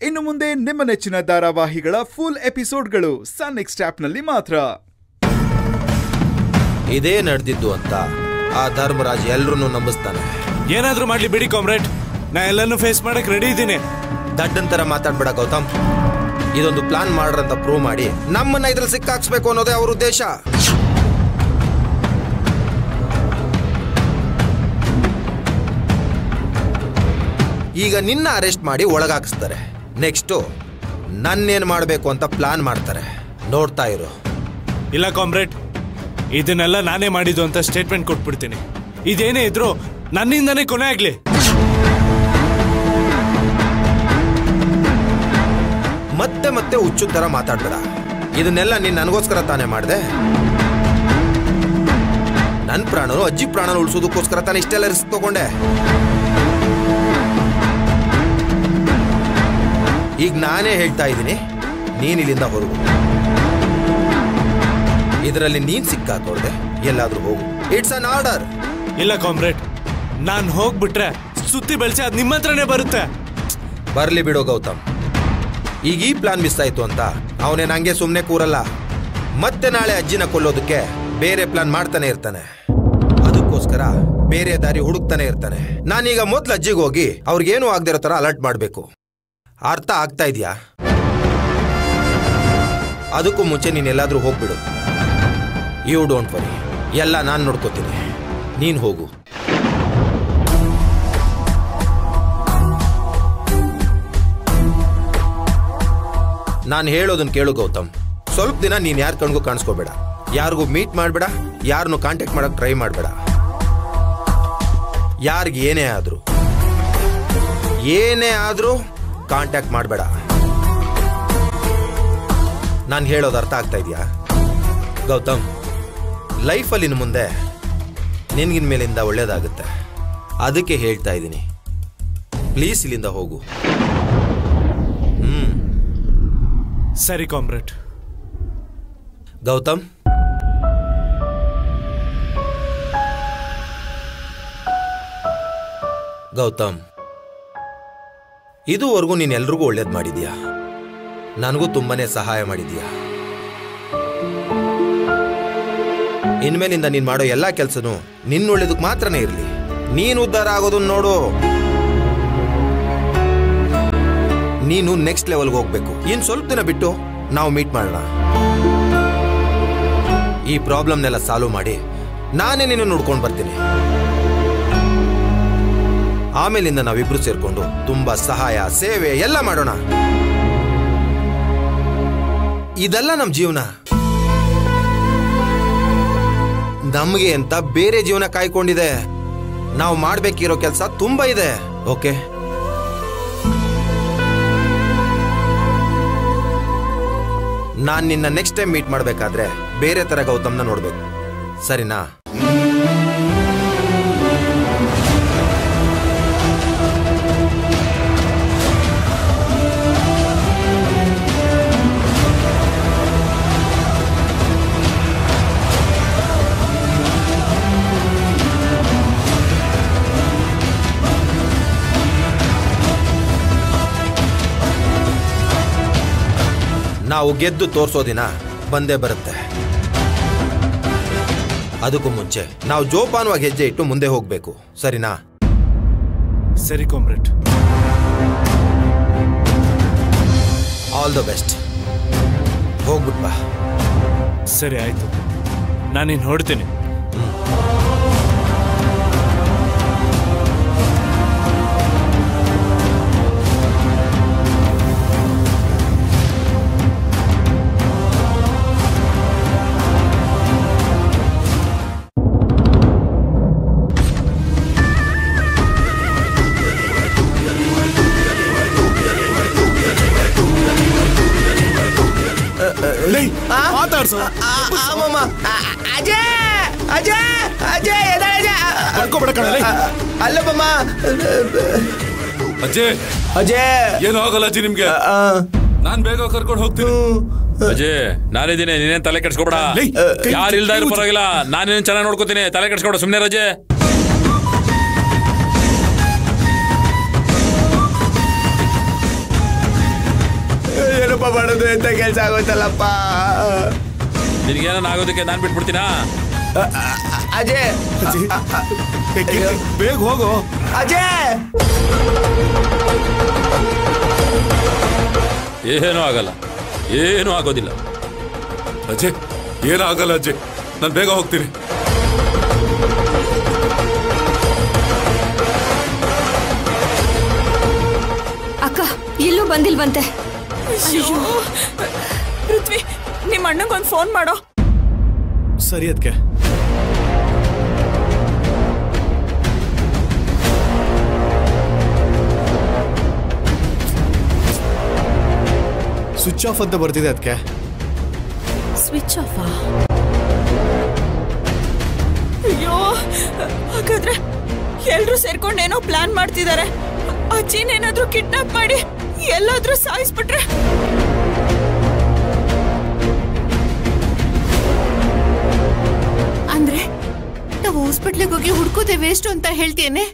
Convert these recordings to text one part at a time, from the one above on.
ಇನ್ನು ಮುಂದೆ ನಿಮ್ಮ ನೆಚ್ಚಿನ ಧಾರಾವಾಹಿಗಳ ಫುಲ್ ಎಪಿಸೋಡ್ಗಳು ಸನ್ ನೆಕ್ಸ್ಟ್ ಆಪ್ನಲ್ಲಿ ಮಾತ್ರ ಇದೇ ನಡೆದಿದ್ದು ಅಂತ ಆ ಧರ್ಮರಾಜ್ ಎಲ್ರನ್ನೂ ನಂಬಿಸ್ತಾನೆ ಏನಾದ್ರೂ ಮಾಡ್ಲಿ ಬಿಡಿ ಕಾಮ್ರೇಡ್ ನಾ ಎಲ್ಲಾನು ಫೇಸ್ ಮಾಡಕ್ ರೆಡಿ ಇದ್ದೀನಿ ದಡ್ಡನ್ ತರ ಮಾತಾಡ್ಬೇಡ ಗೌತಮ್ ಇದೊಂದು ಪ್ಲಾನ್ ಮಾಡ್ರಂತ ಪ್ರೂವ್ ಮಾಡಿ ನಮ್ಮನ್ನ ಇದ್ರಲ್ಲಿ ಸಿಕ್ಕಾಕ್ಸ್ಬೇಕು ಅನ್ನೋದೇ ಅವ್ರ ಉದ್ದೇಶ ಈಗ ನಿನ್ನ ಅರೆಸ್ಟ್ ಮಾಡಿ ಒಳಗಾಕಿಸ್ತಾರೆ ನೆಕ್ಸ್ಟು ನನ್ನೇನ್ ಮಾಡಬೇಕು ಅಂತ ಪ್ಲಾನ್ ಮಾಡ್ತಾರೆ ನೋಡ್ತಾ ಇರು ಇಲ್ಲ ಕಾಮ್ರೇಡ್ ಇದನ್ನೆಲ್ಲ ನಾನೇ ಮಾಡಿದ್ದು ಅಂತ ಸ್ಟೇಟ್ಮೆಂಟ್ ಕೊಟ್ಬಿಡ್ತೀನಿ ಇದೇನೇ ಇದ್ರು ನನ್ನಿಂದನೇ ಕೊನೆ ಆಗ್ಲಿ ಮತ್ತೆ ಮತ್ತೆ ಹುಚ್ಚು ತರ ಮಾತಾಡ್ಬೇಡ ಇದನ್ನೆಲ್ಲ ನೀನ್ ನನಗೋಸ್ಕರ ತಾನೇ ಮಾಡಿದೆ ನನ್ ಪ್ರಾಣನು ಅಜ್ಜಿ ಪ್ರಾಣನ ಉಳಿಸೋದಕ್ಕೋಸ್ಕರ ತಾನೇ ಇಷ್ಟೆಲ್ಲ ರಿಸ್ಕ್ ತಗೊಂಡೆ ಈಗ ನಾನೇ ಹೇಳ್ತಾ ಇದ್ದೀನಿ ನೀನ್ ಇಲ್ಲಿಂದ ಹೊರಗು ಇದರಲ್ಲಿ ನೀನ್ ಸಿಕ್ಕಾಕೊಳ್ದೆ ಎಲ್ಲಾದ್ರೂ ಹೋಗು ಇಟ್ಸ್ ಅನ್ ಆರ್ಡರ್ ಇಲ್ಲ ಕಾಮ್ರೇಡ್ ನಾನ್ ಹೋಗ್ಬಿಟ್ರೆ ಸುತ್ತಿ ಬೆಳೆಸಿ ಅದ್ ನಿಮ್ಮ ಹತ್ರನೇ ಬರುತ್ತೆ ಬರ್ಲಿ ಬಿಡೋ ಗೌತಮ್ ಈಗ ಈ ಪ್ಲಾನ್ ಮಿಸ್ ಆಯ್ತು ಅಂತ ಅವನೇ ನಂಗೆ ಸುಮ್ಮನೆ ಕೂರಲ್ಲ ಮತ್ತೆ ನಾಳೆ ಅಜ್ಜಿನ ಕೊಲ್ಲೋದಕ್ಕೆ ಬೇರೆ ಪ್ಲಾನ್ ಮಾಡ್ತಾನೆ ಇರ್ತಾನೆ ಅದಕ್ಕೋಸ್ಕರ ಬೇರೆ ದಾರಿ ಹುಡುಕ್ತಾನೆ ಇರ್ತಾನೆ ನಾನೀಗ ಮೊದ್ಲು ಅಜ್ಜಿಗೆ ಹೋಗಿ ಅವ್ರಿಗೇನು ಆಗದಿರೋ ತರ ಅಲರ್ಟ್ ಮಾಡಬೇಕು ಅರ್ಥ ಆಗ್ತಾ ಇದೆಯಾ ಅದಕ್ಕೂ ಮುಂಚೆ ನೀನ್ ಎಲ್ಲಾದ್ರೂ ಹೋಗ್ಬಿಡು ಯು ಡೋಂಟ್ ವರಿ ಎಲ್ಲ ನಾನು ನೋಡ್ಕೋತೀನಿ ನೀನ್ ಹೋಗು ನಾನು ಹೇಳೋದನ್ನ ಕೇಳು ಗೌತಮ್ ಸ್ವಲ್ಪ ದಿನ ನೀನ್ ಯಾರ ಕಣ್ಗೂ ಕಾಣಿಸ್ಕೋಬೇಡ ಯಾರಿಗೂ ಮೀಟ್ ಮಾಡಬೇಡ ಯಾರನ್ನು ಕಾಂಟ್ಯಾಕ್ಟ್ ಮಾಡಕ್ ಟ್ರೈ ಮಾಡಬೇಡ ಯಾರಿಗೆ ಏನೇ ಆದ್ರೂ ಏನೇ ಆದ್ರೂ ಕಾಂಟ್ಯಾಕ್ಟ್ ಮಾಡಬೇಡ ನಾನು ಹೇಳೋದು ಅರ್ಥ ಆಗ್ತಾ ಇದೆಯಾ ಗೌತಮ್ ಲೈಫಲ್ಲಿ ಇನ್ನು ಮುಂದೆ ನಿನ್ಗಿನ ಮೇಲಿಂದ ಒಳ್ಳೇದಾಗುತ್ತೆ ಅದಕ್ಕೆ ಹೇಳ್ತಾ ಇದ್ದೀನಿ ಪ್ಲೀಸ್ ಇಲ್ಲಿಂದ ಹೋಗು ಹ್ಮ್ ಸರಿ ಕಾಮ್ರೇಡ್ ಗೌತಮ್ ಗೌತಮ್ ಇದುವರೆಗೂ ನೀನ್ ಎಲ್ರಿಗೂ ಒಳ್ಳೇದ್ ಮಾಡಿದ್ಯಾ ನನಗೂ ತುಂಬಾನೇ ಸಹಾಯ ಮಾಡಿದ್ಯಾ ಇನ್ಮೇಲಿಂದ ನೀನ್ ಮಾಡೋ ಎಲ್ಲಾ ಕೆಲ್ಸನೂ ನಿನ್ನ ಒಳ್ಳೇದಕ್ ಮಾತ್ರನೇ ಇರ್ಲಿ ನೀನ್ ಉದ್ಧಾರ ಆಗೋದನ್ನ ನೋಡು ನೀನು ನೆಕ್ಸ್ಟ್ ಲೆವೆಲ್ಗೆ ಹೋಗ್ಬೇಕು ಇನ್ ಸ್ವಲ್ಪ ದಿನ ಬಿಟ್ಟು ನಾವು ಮೀಟ್ ಮಾಡೋಣ ಈ ಪ್ರಾಬ್ಲಮ್ನೆಲ್ಲ ಸಾಲ್ವ್ ಮಾಡಿ ನಾನೇ ನಿನ್ನ ನೋಡ್ಕೊಂಡು ಬರ್ತೀನಿ ಆಮೇಲಿಂದ ನಾವಿಬ್ರು ಸೇರ್ಕೊಂಡು ತುಂಬಾ ಸಹಾಯ ಸೇವೆ ಎಲ್ಲ ಮಾಡೋಣ ಇದೆಲ್ಲ ನಮ್ ಜೀವನ ನಮಗೆ ಅಂತ ಬೇರೆ ಜೀವನ ಕಾಯ್ಕೊಂಡಿದೆ ನಾವು ಮಾಡ್ಬೇಕಿರೋ ಕೆಲಸ ತುಂಬಾ ಇದೆ ಓಕೆ ನಾನ್ ನಿನ್ನ ನೆಕ್ಸ್ಟ್ ಟೈಮ್ ಮೀಟ್ ಮಾಡ್ಬೇಕಾದ್ರೆ ಬೇರೆ ತರ ಗೌತಮ್ನ ನೋಡ್ಬೇಕು ಸರಿನಾ ನಾವು ಗೆದ್ದು ತೋರ್ಸೋ ದಿನ ಬಂದೇ ಬರುತ್ತೆ ಅದಕ್ಕೂ ಮುಂಚೆ ನಾವು ಜೋಪಾನವಾಗಿ ಹೆಜ್ಜೆ ಇಟ್ಟು ಮುಂದೆ ಹೋಗ್ಬೇಕು ಸರಿನಾ ಸರಿ ಕಾಮ್ರೇಡ್ ಆಲ್ ದ ಬೆಸ್ಟ್ ಹೋಗ್ಬಿಟ್ ಬಾ ಸರಿ ಆಯ್ತು ನಾನಿನ್ ಹೊಡ್ತೀನಿ ಮಾತಾಡ್ಸೋ ಅಜಯ್ ಅಜಯ್ ಅಜಯ್ ಎದ್ದೇಳು ಅಜಯ್ ಬರ್ಕೊಬೇಡ ಕಣಲೆ ಅಲ್ಲಪ್ಪಮ್ಮ ಅಜ್ಜಯ್ ಅಜಯ್ ಏನು ಆಗಲ್ಲ ಅಜ್ಜಿ ನಿಮ್ಗೆ ನಾನ್ ಬೇಗ ಕರ್ಕೊಂಡು ಹೋಗ್ತೀನಿ ಅಜಯ್ ನಾನಿದ್ದೀನಿ ನೀನೇನ್ ತಲೆ ಕೆಡ್ಸ್ಕೊಬೇಡ ಲೇ, ಕೈ ಯಾರು ಇಲ್ದ ಇರೋ ಮುಚ್ಚು. ಪರವಾಗಿಲ್ಲ ನಾನೇನ್ ಚೆನ್ನಾಗಿ ನೋಡ್ಕೋತೀನಿ ತಲೆ ಕೆಡ್ಸ್ಕೊಬೇಡ ಸುಮ್ನೆ ರಜೆ ಏನಪ್ಪ ಮಾಡೋದು ಎಂತ ಕೆಲಸ ಆಗೋಯ್ತಲ್ಲಪ್ಪ ನಿನ್ಗೇನ ಆಗೋದಕ್ಕೆ ನಾನ್ ಬಿಟ್ಬಿಡ್ತೀನಾ ಅ- ಅ- ಅಜಯ್ ಅಯ್ಯೋ. ಬೇಗ ಹೋಗೋ ಅಜಯ್ ಏನೂ ಆಗಲ್ಲ ಏನೂ ಆಗೋದಿಲ್ಲ ಅಜಯ್ ಏನಾಗಲ್ಲ ಅಜಯ್ ನಾನು ಬೇಗ ಹೋಗ್ತೀನಿ ಅಕ್ಕ ಇಲ್ಲೂ ಬಂದಿಲ್ವಂತೆ ಅಯ್ಯೋ ಪೃಥ್ವಿ ನಿಮ್ಮ ಅಣ್ಣಗೊಂದು ಫೋನ್ ಮಾಡೋ ಸರಿ ಅದಕ್ಕೆ ಸ್ವಿಚ್ ಆಫ್ ಅಂತ ಬರ್ತಿದೆ ಅದಕ್ಕೆ ಸ್ವಿಚ್ ಆಫ್ ಅಯ್ಯೋ ಹಾಗಾದ್ರೆ ಎಲ್ರು ಸೇರ್ಕೊಂಡು ಏನೋ ಪ್ಲಾನ್ ಮಾಡ್ತಿದ್ದಾರೆ ಅಜ್ಜಿನೇನಾದ್ರೂ ಕಿಡ್ನಾಪ್ ಮಾಡಿ ಎಲ್ಲಾದ್ರೂ ಸಾಯಿಸ್ಬಿಟ್ರೆ ಅಂದ್ರೆ ನಾವು ಹಾಸ್ಪಿಟ್ಲಿಗೆ ಹೋಗಿ ಹುಡ್ಕೋದೆ ವೇಸ್ಟ್ ಅಂತ ಹೇಳ್ತೇನೆ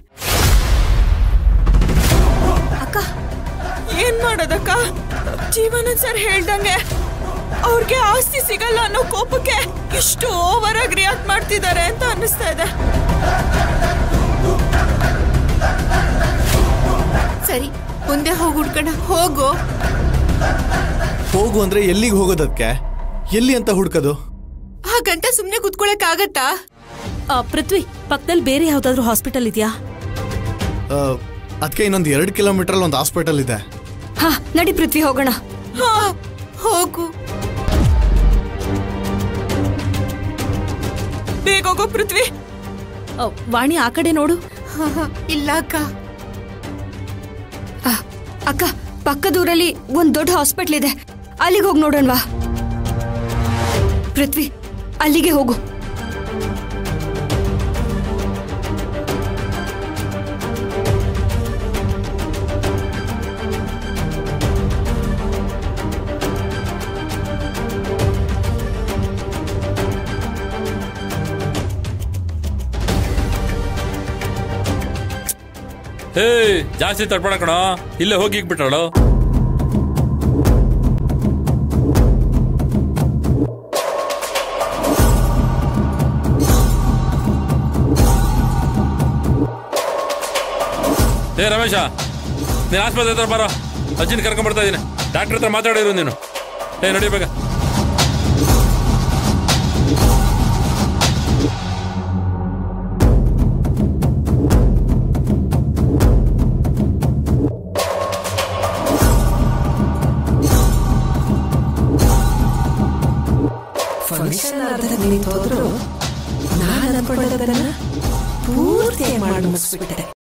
ಅಕ್ಕ ಏನ್ ಮಾಡೋದಕ್ಕ ಜೀವನ ಸರ್ ಹೇಳ್ದಂಗೆ ಅವ್ರಿಗೆ ಆಸ್ತಿ ಸಿಗಲ್ಲ ಅನ್ನೋ ಕೋಪಕ್ಕೆ ಇಷ್ಟು ಓವರ್ ಆಗಿ ರಿಯಾಕ್ಟ್ ಮಾಡ್ತಿದ್ದಾರೆ ಅಂತ ಅನ್ನಿಸ್ತಾ ಇದೆ ಸರಿ ಮುಂದೆ ಹೋಗಿ ಹುಡ್ಕೋಣ ಹೋಗು ಹೋಗು ಅಂದ್ರೆ ಎಲ್ಲಿಗೆ ಹೋಗೋದಕ್ಕೆ ಎಲ್ಲಿ ಅಂತ ಹುಡ್ಕೋದು ಆ ಗಂಟ ಸುಮ್ನೆ ಕುತ್ಕೊಳಕ್ ಆಗತ್ತಾ ಪೃಥ್ವಿ ಪಕ್ಕದಲ್ಲಿ ಬೇರೆ ಯಾವ್ದಾದ್ರು ಹಾಸ್ಪಿಟಲ್ ಇದೆಯಾ ಅದಕ್ಕೆ ಇನ್ನೊಂದು ಎರಡು ಕಿಲೋಮೀಟರ್ ಒಂದು ಹಾಸ್ಪಿಟಲ್ ಇದೆ ಹಾ ನಡಿ ಪೃಥ್ವಿ ಹೋಗೋಣ ಹೋಗು ಬೇಗ ಹೋಗೋ ಪೃಥ್ವಿ ವಾಣಿ ಆ ಕಡೆ ನೋಡು ಹ, ಹ, ಇಲ್ಲ ಅಕ್ಕ ಆ, ಅಕ್ಕ ಪಕ್ಕದೂರಲ್ಲಿ ಒಂದ್ ದೊಡ್ಡ ಹಾಸ್ಪಿಟ್ಲ್ ಇದೆ ಅಲ್ಲಿಗೆ ಹೋಗಿ ನೋಡೋಣವಾ ಪೃಥ್ವಿ ಅಲ್ಲಿಗೆ ಹೋಗು ಹೇ ಜಾಸ್ತಿ ತಡ್ಪಣ ಕಣೋ ಇಲ್ಲೇ ಹೋಗಿ ಇಕ್ಬಿಟ್ರಾಳು ಏ ರಮೇಶ ನೀನು ಆಸ್ಪತ್ರೆ ಹತ್ರ ಬರೋ ಅಜ್ಜಿನ ಕರ್ಕೊಂಡ್ ಬರ್ತಾ ಇದ್ದೀನಿ ಡಾಕ್ಟರ್ ಹತ್ರ ಮಾತಾಡಿರು ನೀನು ಏ ನಡಿ ಬೇಗ ಫಂಕ್ಷನ್ ಅರ್ಧ ನಿಂತೋದ್ರು ನಾನು ಅನ್ಕೊಂಡದನ್ನ ಪೂರ್ತಿ ಮಾಡಿ ಮುಗಿಸ್ಬಿಟ್ಟೆ